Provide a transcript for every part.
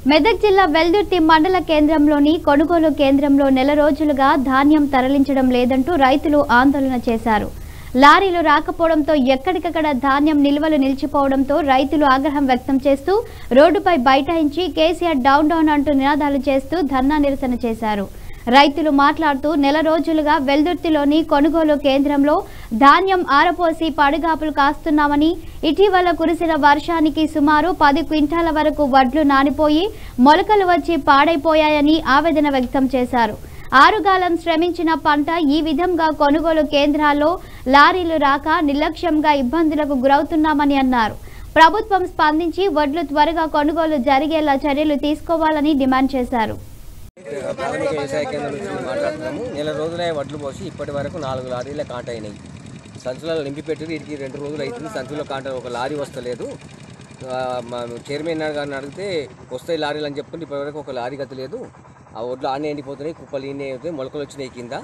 మెదక్ జిల్లా వెల్దుర్తి మండల కేంద్రంలోని కొనుగోలు కేంద్రంలో నెల రోజులుగా ధాన్యం తరలించడం లేదంటూ రైతులు ఆందోళన చేశారు లారీలు రాకపోవడంతో ఎక్కడికక్కడ ధాన్యం నిల్వలు నిలిచిపోవడంతో రైతులు ఆగ్రహం వ్యక్తం చేస్తూ రోడ్డుపై బైఠాయించి కేసీఆర్ డౌన్ డౌన్ అంటూ నినాదాలు చేస్తూ ధర్నా నిరసన చేశారు రైతులు మాట్లాడుతూ నెల రోజులుగా వెల్దుర్తిలోని కొనుగోలు కేంద్రంలో ధాన్యం ఆరపోసి పడుగాపులు కాస్తున్నామని ఇటీవల కురిసిన వర్షానికి సుమారు పది క్వింటాల వరకు వడ్లు నానిపోయి మొలకలు వచ్చి పాడైపోయాయని ఆవేదన వ్యక్తం చేశారు ఆరుగాలం శ్రమించిన పంట ఈ విధంగా కొనుగోలు కేంద్రాల్లో లారీలు రాక నిర్లక్ష్యంగా ఇబ్బందులకు గురవుతున్నామని అన్నారు ప్రభుత్వం స్పందించి వడ్లు త్వరగా కొనుగోలు జరిగేలా చర్యలు తీసుకోవాలని డిమాండ్ చేశారు ప్రాథమిక వ్యవసాయ కేంద్రం నుంచి మాట్లాడుతున్నాము నెల రోజులే వడ్లు పోసి ఇప్పటి వరకు నాలుగు లారీల కాంట అయినాయి సంచులలో నింపి పెట్టి వీటికి రెండు రోజులు అవుతుంది సంచులో కాంట ఒక లారీ వస్తలేదు ఆ, మా చైర్మన్ గారిని అడిగితే వస్తాయి లారీలు అని చెప్పుకుంటే ఇప్పటివరకు ఒక లారీ గతి లేదు ఆ వడ్లు ఆనే ఎండిపోతున్నాయి కుప్పలు ఈనే అవుతాయి మొలకలు వచ్చినాయి కింద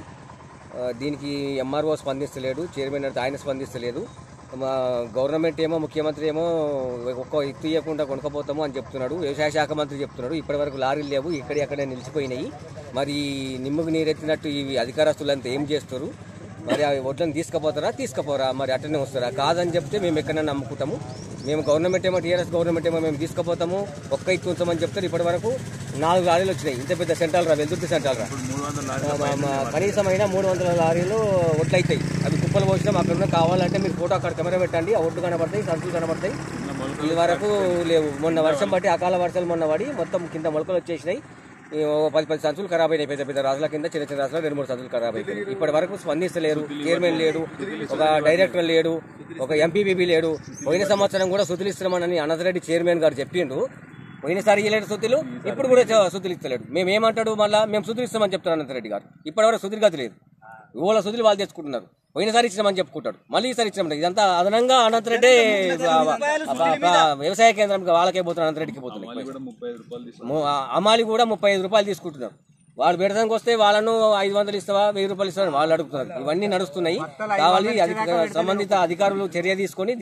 ఆ, దీనికి ఎంఆర్ఓ స్పందిస్తలేడు చైర్మన్ అంటే ఆయన స్పందిస్తలేదు మా గవర్నమెంట్ ఏమో ముఖ్యమంత్రి ఏమో ఒక్క ఎత్తు ఇవ్వకుండా కొనుక్కపోతాము అని చెప్తున్నాడు వ్యవసాయ శాఖ మంత్రి చెప్తున్నాడు ఇప్పటి వరకు లారీలు లేవు ఇక్కడ ఎక్కడ నిలిచిపోయినాయి మరి నిమ్మకు నీరెత్తినట్టు ఇవి అధికారస్తులంతా ఏం చేస్తారు మరి అవి వడ్లను తీసుకుపోతారా తీసుకుపోరా మరి అట్టనే వస్తారా కాదని చెప్తే మేము ఎక్కడైనా నమ్ముకుంటాము మేము గవర్నమెంట్ ఏమో టీఆర్ఎస్ గవర్నమెంట్ ఏమో మేము తీసుకుపోతాము ఒక్క ఇత్తు ఉంచమని చెప్తారు ఇప్పటి వరకు నాలుగు లారీలు వచ్చినాయి ఇంత పెద్ద సెంట్రల్ రా వెల్దుర్తి సెంట్రల్ రా మా- మా కనీసమైన మూడు వందల లారీలు ఒడ్లు అవుతాయి అవి కుప్పలు పోసినాం అక్కడ ఉన్న కావాలంటే మీరు ఫోటో అక్కడ కెమెరా పెట్టండి ఆ ఒడ్లు కనబడతాయి సంచులు కనబడతాయి ఇది వరకు లేవు మొన్న వర్షం బట్టి అకాల వర్షాలు మొన్న పడి మొత్తం కింద మొలకలు వచ్చేసినాయి ఈ ఓ పది పది సంచులు ఖరాబ్ అయినాయి పెద్ద పెద్ద రాజుల కింద చిన్న చిన్న రాజుల రెండు మూడు సంచులు ఖరాబ్ అయిపోయినాయి ఇప్పటి వరకు స్పందిస్తలేరు చైర్మన్ లేడు ఒక డైరెక్టర్ లేడు ఒక ఎంపీబీబీ లేడు పోయిన సంవత్సరం కూడా సుతులు ఇస్తున్నామని అనంతరెడ్డి చైర్మన్ గారు చెప్పిండు పోయినసారి ఇయ్యలేడు సుతులు ఇప్పుడు కూడా చ- సుతులు ఇస్తలేడు మేము ఏమంటాడు మళ్ళా మేము సుతులు ఇస్తామని చెప్తారు అనంతరెడ్డి గారు ఇప్పటివరకు సుతులు గతి లేదు ఇవాళ సుతులు వాళ్ళు తెచ్చుకుంటున్నారు పోయినసారి ఇచ్చినామని చెప్పుకుంటాడు మళ్ళీ ఈసారి ఇచ్చినామని ఇదంతా అదనంగా అనంతరెడ్డి వ్యవసాయ కేంద్రం వాళ్ళకే పోతున్నారు అనంతరెడ్డికి పోతున్నాయి ము- ఆ అమాలి కూడా ముప్పై ఐదు రూపాయలు తీసుకుంటున్నారు వాళ్ళు పెడతానికి వస్తే వాళ్ళను ఐదు వందలు ఇస్తావా వెయ్యి రూపాయలు ఇస్తావా వాళ్ళు అడుగుతున్నారు ఇవన్నీ నడుస్తున్నాయి కావాలి అధిక సంబంధిత అధికారులు చర్య తీసుకొని